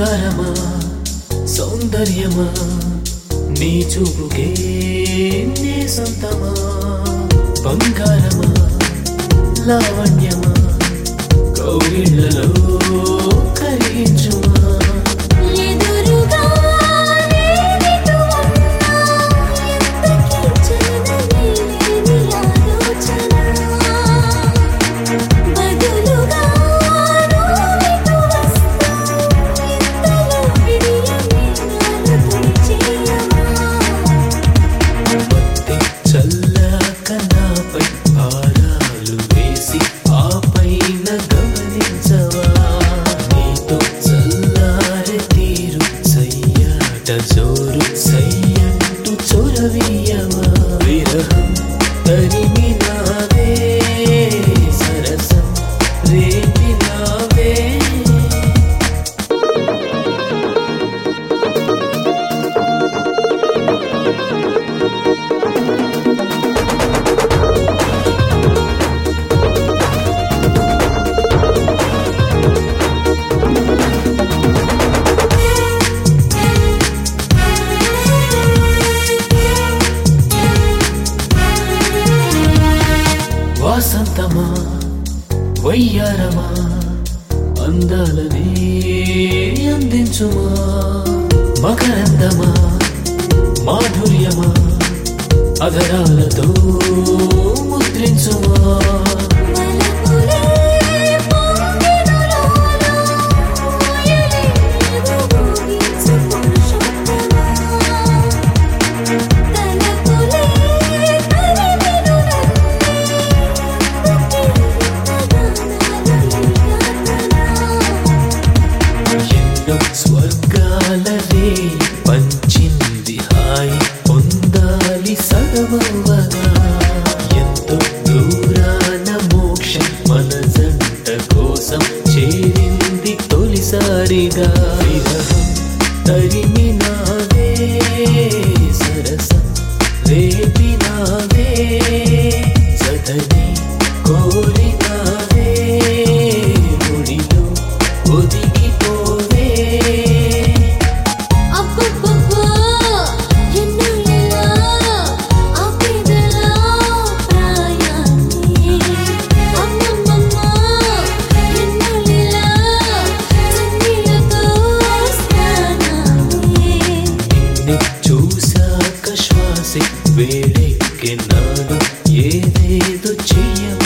శృంగారమా సౌందర్యమా నీ చూపుకే నే సొంతమా బంగారమా లావణ్యమా కౌగిళ్ళలో కరిగించుమా ఎదురుగా నీవిటు ఉన్నా ఎంతకీ చెదలేని ఆలోచన బదులుగా నువ్విటు వస్తా ఇంతలో విడియని నాలో చేయమా మత్తి చల్లాక నాపై భారాలు వేసి ఆ పైన గమనించవా నీతో చల్లారే తీరు సయ్యాట జోరు సయ్యంటూ చొరవీయవా విరహం తరిమినావే సరసం రేపినావే వాసంతమా వయ్యారమా అందాలనే అందించుమా మకరందమా మాధుర్యమా అధరాలతో ముద్రించుమా వలపులే పొంగెనులోనా మోయలేదు ఊగించు పురుషోత్తమా తలపులే తరిమెను నన్నే ఎన్నో స్వర్గాలనే పంచింది హాయి పొందాలి సగమవగా ఎంతో దూరాన మోక్షం మన జంట కోసం చేరింది తొలిసారిగా విరహం తరిమినావే సరసం రేపినావే సతని కోరినావే ముడిలో ఒదిగిపోవే అబ్బబ్బబ్బా ఎన్నులలా ఆపేదలా ప్రాయాన్ని అమ్మమ్మమ్మ ఎన్నులలా చన్నీళ్ళతో స్నానాన్ని నిన్ను చూశాక శ్వాసే వేడెక్కినాను ఏదేదో చెయ్య